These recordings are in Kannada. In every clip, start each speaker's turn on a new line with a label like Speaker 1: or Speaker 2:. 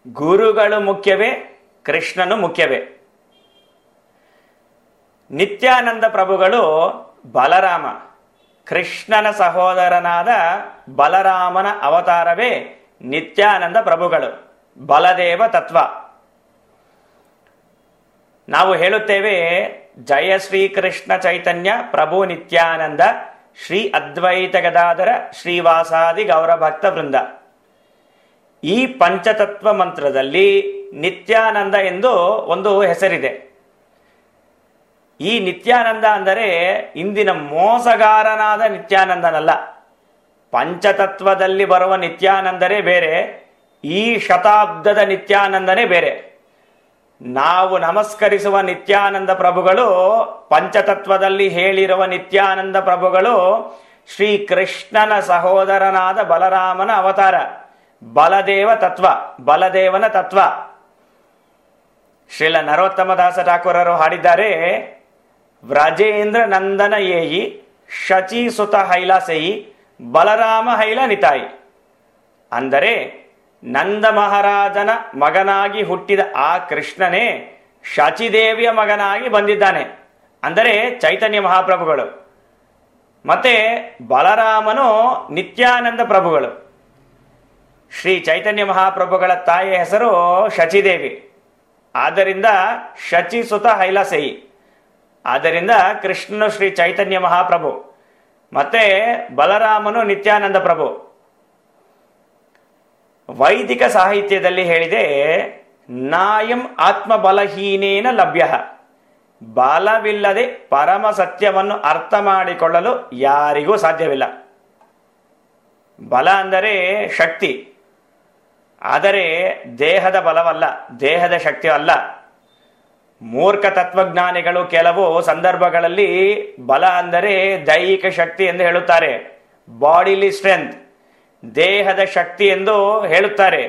Speaker 1: ಗುರುಗಳು ಮುಖ್ಯವೇ ಕೃಷ್ಣನು ಮುಖ್ಯವೇ ನಿತ್ಯಾನಂದ ಪ್ರಭುಗಳು ಬಲರಾಮ ಕೃಷ್ಣನ ಸಹೋದರನಾದ ಬಲರಾಮನ ಅವತಾರವೇ ನಿತ್ಯಾನಂದ ಪ್ರಭುಗಳು ಬಲದೇವ ತತ್ವ ನಾವು ಹೇಳುತ್ತೇವೆ ಜಯ ಶ್ರೀ ಕೃಷ್ಣ ಚೈತನ್ಯ ಪ್ರಭು ನಿತ್ಯಾನಂದ ಶ್ರೀ ಅದ್ವೈತ ಗದಾಧರ ಶ್ರೀವಾಸಾದಿ ಗೌರಭಕ್ತ ವೃಂದ ಈ ಪಂಚತತ್ವ ಮಂತ್ರದಲ್ಲಿ ನಿತ್ಯಾನಂದ ಎಂದು ಒಂದು ಹೆಸರಿದೆ ಈ ನಿತ್ಯಾನಂದ ಅಂದರೆ ಇಂದಿನ ಮೋಸಗಾರನಾದ ನಿತ್ಯಾನಂದನಲ್ಲ ಪಂಚತತ್ವದಲ್ಲಿ ಬರುವ ನಿತ್ಯಾನಂದರೇ ಬೇರೆ ಈ ಶತಾಬ್ದದ ನಿತ್ಯಾನಂದನೇ ಬೇರೆ ನಾವು ನಮಸ್ಕರಿಸುವ ನಿತ್ಯಾನಂದ ಪ್ರಭುಗಳು ಪಂಚತತ್ವದಲ್ಲಿ ಹೇಳಿರುವ ನಿತ್ಯಾನಂದ ಪ್ರಭುಗಳು ಶ್ರೀ ಕೃಷ್ಣನ ಸಹೋದರನಾದ ಬಲರಾಮನ ಅವತಾರ ಬಲದೇವ ತತ್ವ ಬಲದೇವನ ತತ್ವ ಶ್ರೀಲ ನರೋತ್ತಮ ದಾಸ ಠಾಕೂರರು ಹಾಡಿದ್ದಾರೆ ವ್ರಜೇಂದ್ರ ನಂದನ ಏಯಿ ಶಚಿ ಸುತ ಹೈಲಾಸೆಯಿ ಬಲರಾಮ ಹೈಲ ನಿತಾಯಿ ಅಂದರೆ ನಂದ ಮಹಾರಾಜನ ಮಗನಾಗಿ ಹುಟ್ಟಿದ ಆ ಕೃಷ್ಣನೇ ಶಚಿದೇವಿಯ ಮಗನಾಗಿ ಬಂದಿದ್ದಾನೆ ಅಂದರೆ ಚೈತನ್ಯ ಮಹಾಪ್ರಭುಗಳು ಮತ್ತೆ ಬಲರಾಮನು ನಿತ್ಯಾನಂದ ಪ್ರಭುಗಳು ಶ್ರೀ ಚೈತನ್ಯ ಮಹಾಪ್ರಭುಗಳ ತಾಯಿಯ ಹೆಸರು ಶಚಿದೇವಿ ಆದ್ದರಿಂದ ಶಚಿ ಸುತ ಹೈಲಾಸೆಯಿ ಆದ್ದರಿಂದ ಕೃಷ್ಣನು ಶ್ರೀ ಚೈತನ್ಯ ಮಹಾಪ್ರಭು ಮತ್ತೆ ಬಲರಾಮನು ನಿತ್ಯಾನಂದ ಪ್ರಭು ವೈದಿಕ ಸಾಹಿತ್ಯದಲ್ಲಿ ಹೇಳಿದೆ ನಾಯಂ ಆತ್ಮಬಲಹೀನೇನ ಲಭ್ಯ ಬಲವಿಲ್ಲದೆ ಪರಮ ಸತ್ಯವನ್ನು ಅರ್ಥ ಮಾಡಿಕೊಳ್ಳಲು ಯಾರಿಗೂ ಸಾಧ್ಯವಿಲ್ಲ ಬಲ ಅಂದರೆ ಶಕ್ತಿ ಆದರೆ ದೇಹದ ಬಲವಲ್ಲ ದೇಹದ ಶಕ್ತಿ ಅಲ್ಲ ಮೂರ್ಖ ತತ್ವಜ್ಞಾನಿಗಳು ಕೆಲವು ಸಂದರ್ಭಗಳಲ್ಲಿ ಬಲ ಅಂದರೆ ದೈಹಿಕ ಶಕ್ತಿ ಎಂದು ಹೇಳುತ್ತಾರೆ ಬಾಡಿಲಿ ಸ್ಟ್ರೆಂತ್ ದೇಹದ ಶಕ್ತಿ ಎಂದು ಹೇಳುತ್ತಾರೆ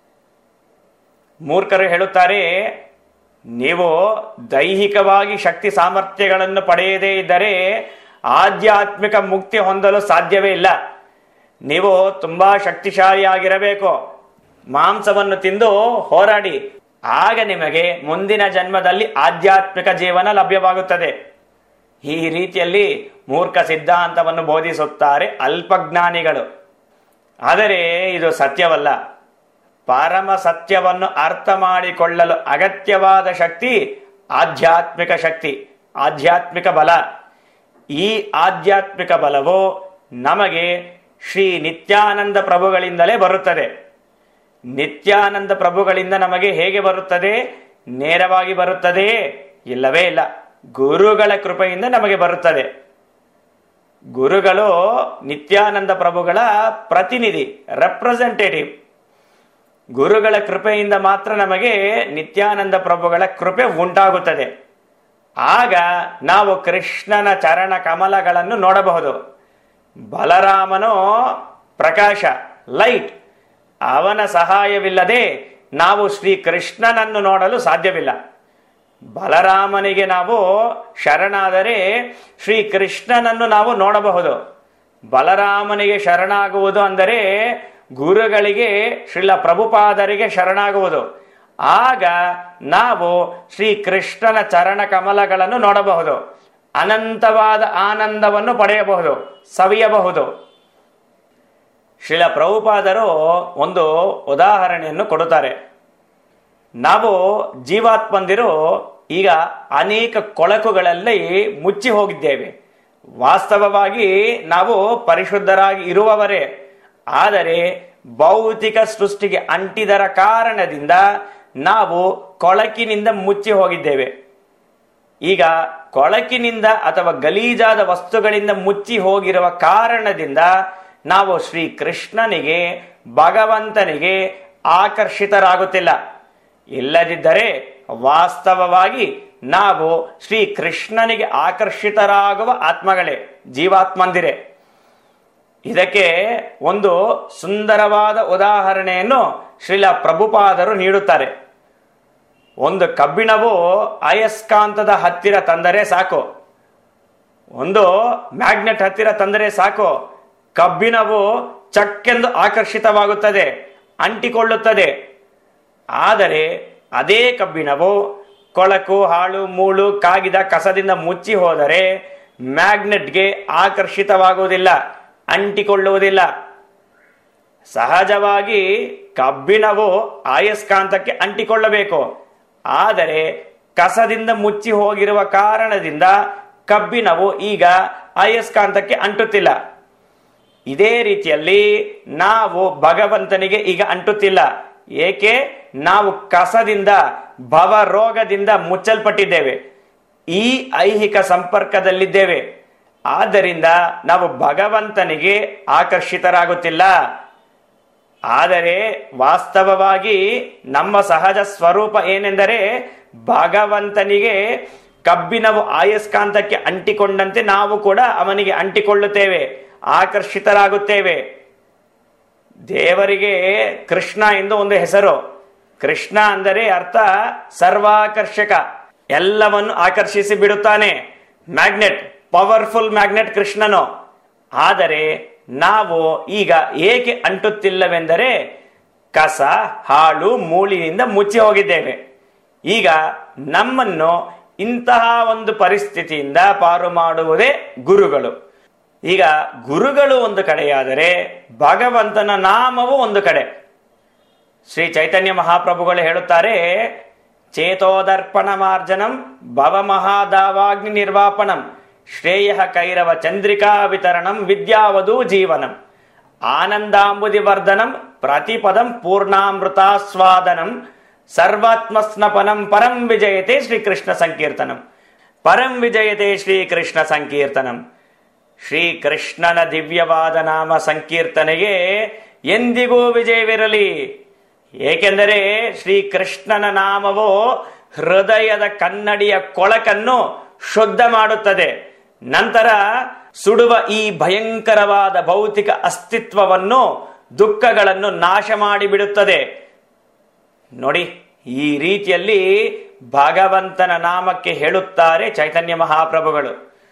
Speaker 1: ಮೂರ್ಖರು ಹೇಳುತ್ತಾರೆ ನೀವು ದೈಹಿಕವಾಗಿ ಶಕ್ತಿ ಸಾಮರ್ಥ್ಯಗಳನ್ನು ಪಡೆಯದೇ ಇದ್ದರೆ ಆಧ್ಯಾತ್ಮಿಕ ಮುಕ್ತಿ ಹೊಂದಲು ಸಾಧ್ಯವೇ ಇಲ್ಲ ನೀವು ತುಂಬಾ ಶಕ್ತಿಶಾಲಿಯಾಗಿರಬೇಕು ಮಾಂಸವನ್ನು ತಿಂದು ಹೋರಾಡಿ ಆಗ ನಿಮಗೆ ಮುಂದಿನ ಜನ್ಮದಲ್ಲಿ ಆಧ್ಯಾತ್ಮಿಕ ಜೀವನ ಲಭ್ಯವಾಗುತ್ತದೆ ಈ ರೀತಿಯಲ್ಲಿ ಮೂರ್ಖ ಸಿದ್ಧಾಂತವನ್ನು ಬೋಧಿಸುತ್ತಾರೆ ಅಲ್ಪಜ್ಞಾನಿಗಳು ಆದರೆ ಇದು ಸತ್ಯವಲ್ಲ ಪರಮ ಸತ್ಯವನ್ನು ಅರ್ಥ ಮಾಡಿಕೊಳ್ಳಲು ಅಗತ್ಯವಾದ ಶಕ್ತಿ ಆಧ್ಯಾತ್ಮಿಕ ಶಕ್ತಿ ಆಧ್ಯಾತ್ಮಿಕ ಬಲ ಈ ಆಧ್ಯಾತ್ಮಿಕ ಬಲವು ನಮಗೆ ಶ್ರೀ ನಿತ್ಯಾನಂದ ಪ್ರಭುಗಳಿಂದಲೇ ಬರುತ್ತದೆ ನಿತ್ಯಾನಂದ ಪ್ರಭುಗಳಿಂದ ನಮಗೆ ಹೇಗೆ ಬರುತ್ತದೆ ನೇರವಾಗಿ ಬರುತ್ತದೆ ಇಲ್ಲವೇ ಇಲ್ಲ ಗುರುಗಳ ಕೃಪೆಯಿಂದ ನಮಗೆ ಬರುತ್ತದೆ ಗುರುಗಳು ನಿತ್ಯಾನಂದ ಪ್ರಭುಗಳ ಪ್ರತಿನಿಧಿ ರೆಪ್ರೆಸೆಂಟೇಟಿವ್ ಗುರುಗಳ ಕೃಪೆಯಿಂದ ಮಾತ್ರ ನಮಗೆ ನಿತ್ಯಾನಂದ ಪ್ರಭುಗಳ ಕೃಪೆ ಉಂಟಾಗುತ್ತದೆ ಆಗ ನಾವು ಕೃಷ್ಣನ ಚರಣ ಕಮಲಗಳನ್ನು ನೋಡಬಹುದು ಬಲರಾಮನು ಪ್ರಕಾಶ ಲೈಟ್ ಅವನ ಸಹಾಯವಿಲ್ಲದೆ ನಾವು ಶ್ರೀ ಕೃಷ್ಣನನ್ನು ನೋಡಲು ಸಾಧ್ಯವಿಲ್ಲ ಬಲರಾಮನಿಗೆ ನಾವು ಶರಣಾದರೆ ಶ್ರೀ ಕೃಷ್ಣನನ್ನು ನಾವು ನೋಡಬಹುದು ಬಲರಾಮನಿಗೆ ಶರಣಾಗುವುದು ಅಂದರೆ ಗುರುಗಳಿಗೆ ಶ್ರೀಲ ಪ್ರಭುಪಾದರಿಗೆ ಶರಣಾಗುವುದು ಆಗ ನಾವು ಶ್ರೀ ಕೃಷ್ಣನ ಚರಣ ಕಮಲಗಳನ್ನು ನೋಡಬಹುದು ಅನಂತವಾದ ಆನಂದವನ್ನು ಪಡೆಯಬಹುದು ಸವಿಯಬಹುದು ಶ್ರೀಲ ಪ್ರಭುಪಾದರು ಒಂದು ಉದಾಹರಣೆಯನ್ನು ಕೊಡುತ್ತಾರೆ ನಾವು ಜೀವಾತ್ಮಂದಿರು ಈಗ ಅನೇಕ ಕೊಳಕುಗಳಲ್ಲಿ ಮುಚ್ಚಿ ಹೋಗಿದ್ದೇವೆ ವಾಸ್ತವವಾಗಿ ನಾವು ಪರಿಶುದ್ಧರಾಗಿ ಇರುವವರೇ ಆದರೆ ಭೌತಿಕ ಸೃಷ್ಟಿಗೆ ಅಂಟಿದರ ಕಾರಣದಿಂದ ನಾವು ಕೊಳಕಿನಿಂದ ಮುಚ್ಚಿ ಹೋಗಿದ್ದೇವೆ ಈಗ ಕೊಳಕಿನಿಂದ ಅಥವಾ ಗಲೀಜಾದ ವಸ್ತುಗಳಿಂದ ಮುಚ್ಚಿ ಹೋಗಿರುವ ಕಾರಣದಿಂದ ನಾವು ಶ್ರೀ ಕೃಷ್ಣನಿಗೆ ಭಗವಂತನಿಗೆ ಆಕರ್ಷಿತರಾಗುತ್ತಿಲ್ಲ ಇಲ್ಲದಿದ್ದರೆ ವಾಸ್ತವವಾಗಿ ನಾವು ಶ್ರೀ ಕೃಷ್ಣನಿಗೆ ಆಕರ್ಷಿತರಾಗುವ ಆತ್ಮಗಳೇ ಜೀವಾತ್ಮಂದಿರೆ ಇದಕ್ಕೆ ಒಂದು ಸುಂದರವಾದ ಉದಾಹರಣೆಯನ್ನು ಶ್ರೀಲ ಪ್ರಭುಪಾದರು ನೀಡುತ್ತಾರೆ ಒಂದು ಕಬ್ಬಿಣವು ಅಯಸ್ಕಾಂತದ ಹತ್ತಿರ ತಂದರೆ ಸಾಕು ಒಂದು ಮ್ಯಾಗ್ನೆಟ್ ಹತ್ತಿರ ತಂದರೆ ಸಾಕು ಕಬ್ಬಿಣವು ಚಕ್ಕೆಂದು ಆಕರ್ಷಿತವಾಗುತ್ತದೆ ಅಂಟಿಕೊಳ್ಳುತ್ತದೆ ಆದರೆ ಅದೇ ಕಬ್ಬಿಣವು ಕೊಳಕು ಹಾಳು ಮೂಳು ಕಾಗಿದ ಕಸದಿಂದ ಮುಚ್ಚಿ ಹೋದರೆ ಮ್ಯಾಗ್ನೆಟ್ಗೆ ಆಕರ್ಷಿತವಾಗುವುದಿಲ್ಲ ಅಂಟಿಕೊಳ್ಳುವುದಿಲ್ಲ ಸಹಜವಾಗಿ ಕಬ್ಬಿಣವು ಆಯಸ್ಕಾಂತಕ್ಕೆ ಅಂಟಿಕೊಳ್ಳಬೇಕು ಆದರೆ ಕಸದಿಂದ ಮುಚ್ಚಿ ಹೋಗಿರುವ ಕಾರಣದಿಂದ ಕಬ್ಬಿಣವು ಈಗ ಅಯಸ್ಕಾಂತಕ್ಕೆ ಅಂಟುತ್ತಿಲ್ಲ ಇದೇ ರೀತಿಯಲ್ಲಿ ನಾವು ಭಗವಂತನಿಗೆ ಈಗ ಅಂಟುತ್ತಿಲ್ಲ ಏಕೆ ನಾವು ಕಸದಿಂದ ಭವ ರೋಗದಿಂದ ಮುಚ್ಚಲ್ಪಟ್ಟಿದ್ದೇವೆ ಈ ಐಹಿಕ ಸಂಪರ್ಕದಲ್ಲಿದ್ದೇವೆ ಆದ್ದರಿಂದ ನಾವು ಭಗವಂತನಿಗೆ ಆಕರ್ಷಿತರಾಗುತ್ತಿಲ್ಲ ಆದರೆ ವಾಸ್ತವವಾಗಿ ನಮ್ಮ ಸಹಜ ಸ್ವರೂಪ ಏನೆಂದರೆ ಭಗವಂತನಿಗೆ ಕಬ್ಬಿಣವು ಆಯಸ್ಕಾಂತಕ್ಕೆ ಅಂಟಿಕೊಂಡಂತೆ ನಾವು ಕೂಡ ಅವನಿಗೆ ಅಂಟಿಕೊಳ್ಳುತ್ತೇವೆ ಆಕರ್ಷಿತರಾಗುತ್ತೇವೆ ದೇವರಿಗೆ ಕೃಷ್ಣ ಎಂದು ಒಂದು ಹೆಸರು ಕೃಷ್ಣ ಅಂದರೆ ಅರ್ಥ ಸರ್ವಾಕರ್ಷಕ ಎಲ್ಲವನ್ನು ಆಕರ್ಷಿಸಿ ಬಿಡುತ್ತಾನೆ ಮ್ಯಾಗ್ನೆಟ್ ಪವರ್ಫುಲ್ ಮ್ಯಾಗ್ನೆಟ್ ಕೃಷ್ಣನು ಆದರೆ ನಾವು ಈಗ ಏಕೆ ಅಂಟುತ್ತಿಲ್ಲವೆಂದರೆ ಕಸ ಹಾಳು ಮೂಳಿನಿಂದ ಮುಚ್ಚಿ ಹೋಗಿದ್ದೇವೆ ಈಗ ನಮ್ಮನ್ನು ಇಂತಹ ಒಂದು ಪರಿಸ್ಥಿತಿಯಿಂದ ಪಾರು ಮಾಡುವುದೇ ಗುರುಗಳು ಈಗ ಗುರುಗಳು ಒಂದು ಕಡೆಯಾದರೆ ಭಗವಂತನ ನಾಮವು ಒಂದು ಕಡೆ ಶ್ರೀ ಚೈತನ್ಯ ಮಹಾಪ್ರಭುಗಳು ಹೇಳುತ್ತಾರೆ ಚೇತೋದರ್ಪಣ ಮಾರ್ಜನಂ ಭವ ಮಹಾದಾವಾಗ್ನಿ ನಿರ್ವಾಪಣಂ ಶ್ರೇಯ ಕೈರವ ಚಂದ್ರಿಕಾ ವಿತರಣಂ ವಿದ್ಯಾವಧೂ ಜೀವನಂ ಆನಂದಾಂಬುದಿ ವರ್ಧನಂ ಪ್ರತಿಪದಂ ಪೂರ್ಣಾಮೃತಾಸ್ವಾದನಂ ಸರ್ವಾತ್ಮಸ್ನಪನಂ ಪರಂ ವಿಜಯತೆ ಶ್ರೀಕೃಷ್ಣ ಸಂಕೀರ್ತನಂ ಪರಂ ವಿಜಯತೆ ಶ್ರೀಕೃಷ್ಣ ಸಂಕೀರ್ತನಂ ಶ್ರೀಕೃಷ್ಣನ ದಿವ್ಯವಾದ ನಾಮ ಸಂಕೀರ್ತನೆಗೆ ಎಂದಿಗೂ ವಿಜಯವಿರಲಿ ಏಕೆಂದರೆ ಶ್ರೀಕೃಷ್ಣನ ನಾಮವು ಹೃದಯದ ಕನ್ನಡಿಯ ಕೊಳಕನ್ನು ಶುದ್ಧ ಮಾಡುತ್ತದೆ ನಂತರ ಸುಡುವ ಈ ಭಯಂಕರವಾದ ಭೌತಿಕ ಅಸ್ತಿತ್ವವನ್ನು ದುಃಖಗಳನ್ನು ನಾಶ ಮಾಡಿಬಿಡುತ್ತದೆ ನೋಡಿ ಈ ರೀತಿಯಲ್ಲಿ ಭಗವಂತನ ನಾಮಕ್ಕೆ ಹೇಳುತ್ತಾರೆ ಚೈತನ್ಯ ಮಹಾಪ್ರಭುಗಳು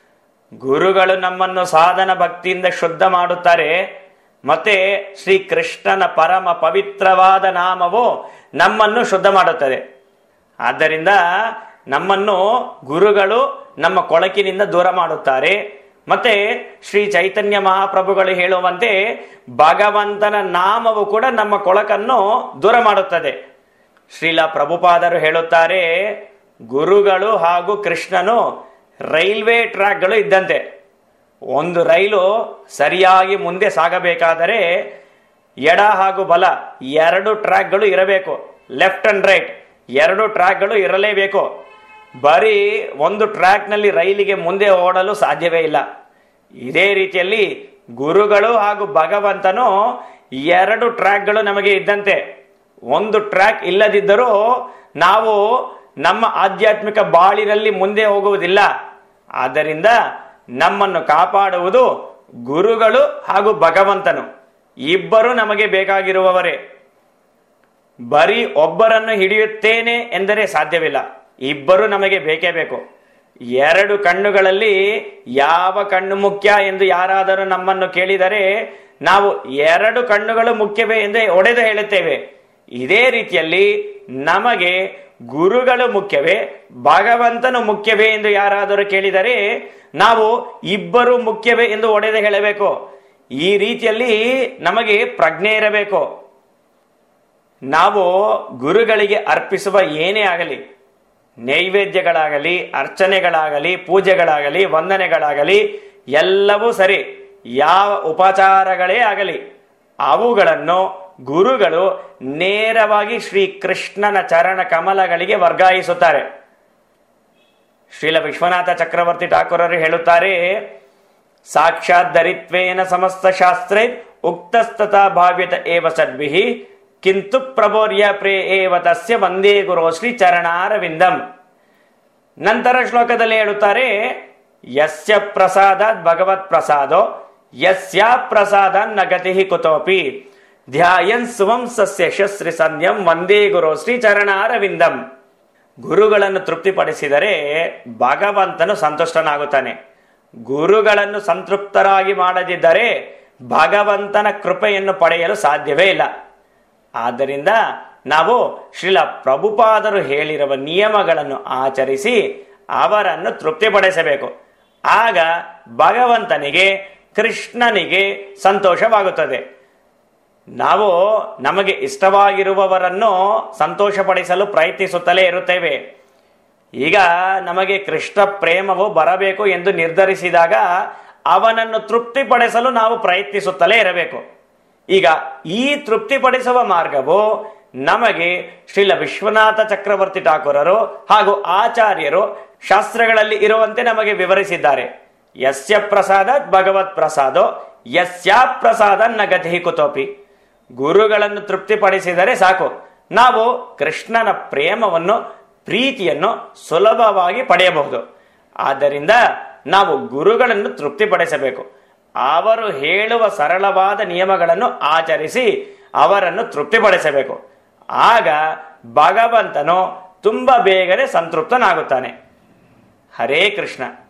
Speaker 1: ಗುರುಗಳು ನಮ್ಮನ್ನು ಸಾಧನ ಭಕ್ತಿಯಿಂದ ಶುದ್ಧ ಮಾಡುತ್ತಾರೆ ಮತ್ತೆ ಶ್ರೀ ಕೃಷ್ಣನ ಪರಮ ಪವಿತ್ರವಾದ ನಾಮವು ನಮ್ಮನ್ನು ಶುದ್ಧ ಮಾಡುತ್ತದೆ ಆದ್ದರಿಂದ ನಮ್ಮನ್ನು ಗುರುಗಳು ನಮ್ಮ ಕೊಳಕಿನಿಂದ ದೂರ ಮಾಡುತ್ತಾರೆ ಮತ್ತೆ ಶ್ರೀ ಚೈತನ್ಯ ಮಹಾಪ್ರಭುಗಳು ಹೇಳುವಂತೆ ಭಗವಂತನ ನಾಮವು ಕೂಡ ನಮ್ಮ ಕೊಳಕನ್ನು ದೂರ ಮಾಡುತ್ತದೆ ಶ್ರೀಲ ಪ್ರಭುಪಾದರು ಹೇಳುತ್ತಾರೆ ಗುರುಗಳು ಹಾಗೂ ಕೃಷ್ಣನು ರೈಲ್ವೆ ಟ್ರ್ಯಾಕ್ಗಳು ಇದ್ದಂತೆ ಒಂದು ರೈಲು ಸರಿಯಾಗಿ ಮುಂದೆ ಸಾಗಬೇಕಾದರೆ ಎಡ ಹಾಗೂ ಬಲ ಎರಡು ಟ್ರ್ಯಾಕ್ಗಳು ಇರಬೇಕು ಲೆಫ್ಟ್ ಅಂಡ್ ರೈಟ್ ಎರಡು ಟ್ರ್ಯಾಕ್ಗಳು ಇರಲೇಬೇಕು ಬರೀ ಒಂದು ಟ್ರ್ಯಾಕ್ನಲ್ಲಿ ರೈಲಿಗೆ ಮುಂದೆ ಓಡಲು ಸಾಧ್ಯವೇ ಇಲ್ಲ ಇದೇ ರೀತಿಯಲ್ಲಿ ಗುರುಗಳು ಹಾಗೂ ಭಗವಂತನು ಎರಡು ಟ್ರ್ಯಾಕ್ಗಳು ನಮಗೆ ಇದ್ದಂತೆ ಒಂದು ಟ್ರ್ಯಾಕ್ ಇಲ್ಲದಿದ್ದರೂ ನಾವು ನಮ್ಮ ಆಧ್ಯಾತ್ಮಿಕ ಬಾಳಿನಲ್ಲಿ ಮುಂದೆ ಹೋಗುವುದಿಲ್ಲ ಆದ್ದರಿಂದ ನಮ್ಮನ್ನು ಕಾಪಾಡುವುದು ಗುರುಗಳು ಹಾಗೂ ಭಗವಂತನು ಇಬ್ಬರು ನಮಗೆ ಬೇಕಾಗಿರುವವರೇ ಬರೀ ಒಬ್ಬರನ್ನು ಹಿಡಿಯುತ್ತೇನೆ ಎಂದರೆ ಸಾಧ್ಯವಿಲ್ಲ ಇಬ್ಬರು ನಮಗೆ ಬೇಕೇ ಬೇಕು ಎರಡು ಕಣ್ಣುಗಳಲ್ಲಿ ಯಾವ ಕಣ್ಣು ಮುಖ್ಯ ಎಂದು ಯಾರಾದರೂ ನಮ್ಮನ್ನು ಕೇಳಿದರೆ ನಾವು ಎರಡು ಕಣ್ಣುಗಳು ಮುಖ್ಯವೇ ಎಂದು ಒಡೆದು ಹೇಳುತ್ತೇವೆ ಇದೇ ರೀತಿಯಲ್ಲಿ ನಮಗೆ ಗುರುಗಳು ಮುಖ್ಯವೇ ಭಗವಂತನು ಮುಖ್ಯವೇ ಎಂದು ಯಾರಾದರೂ ಕೇಳಿದರೆ ನಾವು ಇಬ್ಬರು ಮುಖ್ಯವೇ ಎಂದು ಒಡೆದು ಹೇಳಬೇಕು ಈ ರೀತಿಯಲ್ಲಿ ನಮಗೆ ಪ್ರಜ್ಞೆ ಇರಬೇಕು ನಾವು ಗುರುಗಳಿಗೆ ಅರ್ಪಿಸುವ ಏನೇ ಆಗಲಿ ನೈವೇದ್ಯಗಳಾಗಲಿ ಅರ್ಚನೆಗಳಾಗಲಿ ಪೂಜೆಗಳಾಗಲಿ ವಂದನೆಗಳಾಗಲಿ ಎಲ್ಲವೂ ಸರಿ ಯಾವ ಉಪಚಾರಗಳೇ ಆಗಲಿ ಅವುಗಳನ್ನು ಗುರುಗಳು ನೇರವಾಗಿ ಶ್ರೀ ಕೃಷ್ಣನ ಚರಣ ಕಮಲಗಳಿಗೆ ವರ್ಗಾಯಿಸುತ್ತಾರೆ ಶ್ರೀಲ ವಿಶ್ವನಾಥ ಚಕ್ರವರ್ತಿ ಠಾಕೂರರು ಹೇಳುತ್ತಾರೆ ಸಾಕ್ಷಾತ್ ದರಿತ್ವೇನ ಸಮಸ್ತ ಶಾಸ್ತ್ರೇ ಉಕ್ತಸ್ತತಾ ಭಾವ್ಯತ ಏವ ಸದ್ಭಿಹಿ ಕಿಂತು ಪ್ರಬೋರ್ಯ ಪ್ರೇ ಏವ ತಸ್ಯ ವಂದೇ ಗುರು ಶ್ರೀ ಚರಣಾರವಿಂದಂ ನಂತರ ಶ್ಲೋಕದಲ್ಲಿ ಹೇಳುತ್ತಾರೆ ಯಸ್ಯ ಪ್ರಸಾದಾತ್ ಭಗವತ್ ಪ್ರಸಾದೋ ಯಸ್ಯ ಪ್ರಸಾದ ನಗತಿ ಕುತೋಪಿ ಧ್ಯಾಯನ್ ಸುವಂ ಸಸ್ಯ ಶಸ್ತ್ರಿ ಸಂಧ್ಯಂ ವಂದೇ ಗುರು ಶ್ರೀ ಚರಣಾರವಿಂದಂ ಗುರುಗಳನ್ನು ತೃಪ್ತಿಪಡಿಸಿದರೆ ಭಗವಂತನು ಸಂತುಷ್ಟನಾಗುತ್ತಾನೆ ಗುರುಗಳನ್ನು ಸಂತೃಪ್ತರಾಗಿ ಮಾಡದಿದ್ದರೆ ಭಗವಂತನ ಕೃಪೆಯನ್ನು ಪಡೆಯಲು ಸಾಧ್ಯವೇ ಇಲ್ಲ ಆದ್ದರಿಂದ ನಾವು ಶ್ರೀಲ ಪ್ರಭುಪಾದರು ಹೇಳಿರುವ ನಿಯಮಗಳನ್ನು ಆಚರಿಸಿ ಅವರನ್ನು ತೃಪ್ತಿಪಡಿಸಬೇಕು ಆಗ ಭಗವಂತನಿಗೆ ಕೃಷ್ಣನಿಗೆ ಸಂತೋಷವಾಗುತ್ತದೆ ನಾವು ನಮಗೆ ಇಷ್ಟವಾಗಿರುವವರನ್ನು ಸಂತೋಷಪಡಿಸಲು ಪ್ರಯತ್ನಿಸುತ್ತಲೇ ಇರುತ್ತೇವೆ ಈಗ ನಮಗೆ ಕೃಷ್ಣ ಪ್ರೇಮವು ಬರಬೇಕು ಎಂದು ನಿರ್ಧರಿಸಿದಾಗ ಅವನನ್ನು ತೃಪ್ತಿಪಡಿಸಲು ನಾವು ಪ್ರಯತ್ನಿಸುತ್ತಲೇ ಇರಬೇಕು ಈಗ ಈ ತೃಪ್ತಿಪಡಿಸುವ ಮಾರ್ಗವು ನಮಗೆ ಶ್ರೀಲ ವಿಶ್ವನಾಥ ಚಕ್ರವರ್ತಿ ಠಾಕೂರರು ಹಾಗೂ ಆಚಾರ್ಯರು ಶಾಸ್ತ್ರಗಳಲ್ಲಿ ಇರುವಂತೆ ನಮಗೆ ವಿವರಿಸಿದ್ದಾರೆ ಯಸ್ಯ ಪ್ರಸಾದ ಭಗವತ್ ಪ್ರಸಾದೋ ಯಸ್ಯಾ ಪ್ರಸಾದ ನಗತಿ ಕುತೋಪಿ ಗುರುಗಳನ್ನು ತೃಪ್ತಿಪಡಿಸಿದರೆ ಸಾಕು ನಾವು ಕೃಷ್ಣನ ಪ್ರೇಮವನ್ನು ಪ್ರೀತಿಯನ್ನು ಸುಲಭವಾಗಿ ಪಡೆಯಬಹುದು ಆದ್ದರಿಂದ ನಾವು ಗುರುಗಳನ್ನು ತೃಪ್ತಿಪಡಿಸಬೇಕು ಅವರು ಹೇಳುವ ಸರಳವಾದ ನಿಯಮಗಳನ್ನು ಆಚರಿಸಿ ಅವರನ್ನು ತೃಪ್ತಿಪಡಿಸಬೇಕು ಆಗ ಭಗವಂತನು ತುಂಬ ಬೇಗನೆ ಸಂತೃಪ್ತನಾಗುತ್ತಾನೆ ಹರೇ ಕೃಷ್ಣ